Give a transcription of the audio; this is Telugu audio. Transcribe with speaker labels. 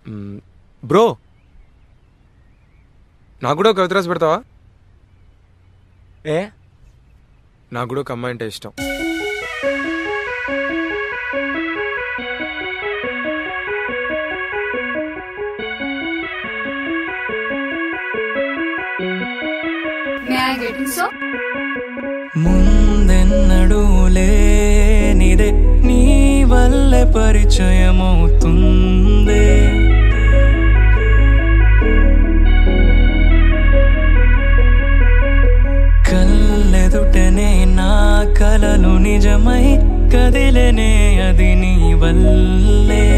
Speaker 1: మ్, బ్రో నాకు కూడా ఒక కవిత రాసి పెడతావా
Speaker 2: ఏ
Speaker 1: నాకు కూడా ఒక అమ్మాయి అంటే ఇష్టం
Speaker 3: మే ఐ గెట్ సో
Speaker 2: ముందెన్నడూ లేనిదే నీ వల్లే పరిచయమవుతుంది కళ్ళెదుటనే నా కలలు నిజమై కదిలనే అది నీ వల్లే